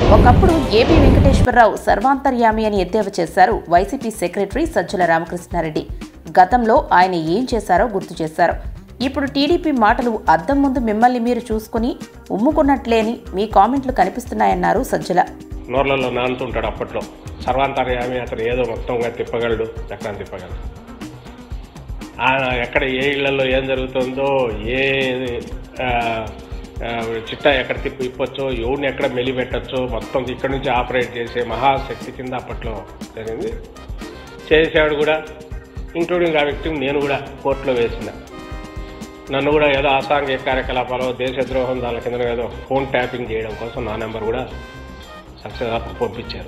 ఒకప్పుడు ఏపీ వెంకటేశ్వరరావు సర్వాంతర్యామి అని ఎద్దేవా చేశారు వైసీపీ సెక్రటరీ సజ్జల రామకృష్ణారెడ్డి గతంలో ఆయన ఏం చేశారో గుర్తు చేశారు ఇప్పుడు టీడీపీ మాటలు అద్దం ముందు మిమ్మల్ని మీరు చూసుకుని ఉమ్ముకున్నట్లే అని మీ కామెంట్లు కనిపిస్తున్నాయన్నారు సజ్జల నోర్లలో నానుతుంటాడు అప్పట్లో సర్వాంతర్యామి అతను ఏదో మొత్తంగా తిప్పగలడు చక్రాన్ని తిప్పగలడు ఆయన ఎక్కడ ఏ ఇళ్లలో ఏం జరుగుతుందో ఏ ఆ, ఆ, చిట్టా ఎక్కడ తిప్పి ఇప్పొచ్చో ఎవరిని ఎక్కడ మెలిపెట్టచ్చో మొత్తం ఇక్కడ నుంచి ఆపరేట్ చేసే మహాశక్తి కింద అప్పట్లో జరిగింది చేశాడు కూడా ఇంక్లూడింగ్ ఆ వ్యక్తిని నేను కూడా కోర్టులో వేసిన నన్ను కూడా ఏదో అసాంఘిక కార్యకలాపాలు దేశద్రోహం దాని కింద ఏదో ఫోన్ ట్యాపింగ్ చేయడం కోసం నా నెంబర్ కూడా సక్సెస్ పంపించారు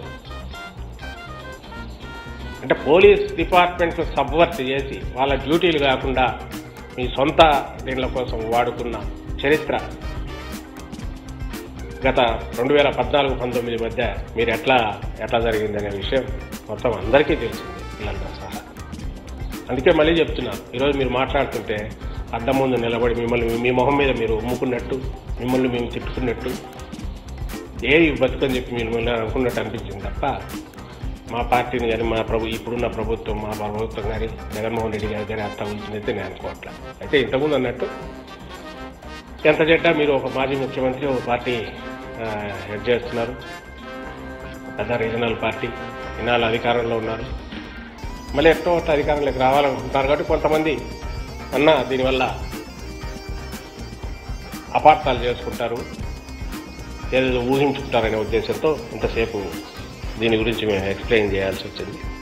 అంటే పోలీస్ డిపార్ట్మెంట్ సబ్వర్ట్ చేసి వాళ్ళ డ్యూటీలు కాకుండా మీ సొంత దీనిల కోసం వాడుకున్న చరిత్ర గత రెండు వేల పద్నాలుగు పంతొమ్మిది మధ్య మీరు ఎట్లా ఎట్లా జరిగిందనే విషయం మొత్తం అందరికీ తెలిసింది పిల్లలతో సహా అందుకే మళ్ళీ చెప్తున్నాను ఈరోజు మీరు మాట్లాడుతుంటే అద్దం ముందు నిలబడి మిమ్మల్ని మీ మొహం మీద మీరు ఉమ్ముకున్నట్టు మిమ్మల్ని మేము తిట్టుకున్నట్టు ఏది బతుకని చెప్పి మిమ్మల్ని అనుకున్నట్టు అనిపించింది తప్ప మా పార్టీని కానీ మా ప్రభు ఇప్పుడున్న ప్రభుత్వం మా ప్రభుత్వం కానీ జగన్మోహన్ రెడ్డి గారి కానీ అంత ఉంచిందైతే నేను అనుకోవట్లే అయితే ఇంతకుముందు అన్నట్టు ఎంత చెడ్డా మీరు ఒక మాజీ ముఖ్యమంత్రి ఒక పార్టీ ఆ, హెడ్ చేస్తున్నారు పెద్ద రీజనల్ పార్టీ ఇన్నాళ్ళు అధికారంలో ఉన్నారు మళ్ళీ ఎట్టో ఒకటి అధికారంలోకి రావాలనుకుంటున్నారు కాబట్టి కొంతమంది అన్న దీనివల్ల అపార్థాలు చేసుకుంటారు ఏదో ఊహించుకుంటారనే ఉద్దేశంతో ఇంతసేపు దీని గురించి మేము ఎక్స్ప్లెయిన్ చేయాల్సి వచ్చింది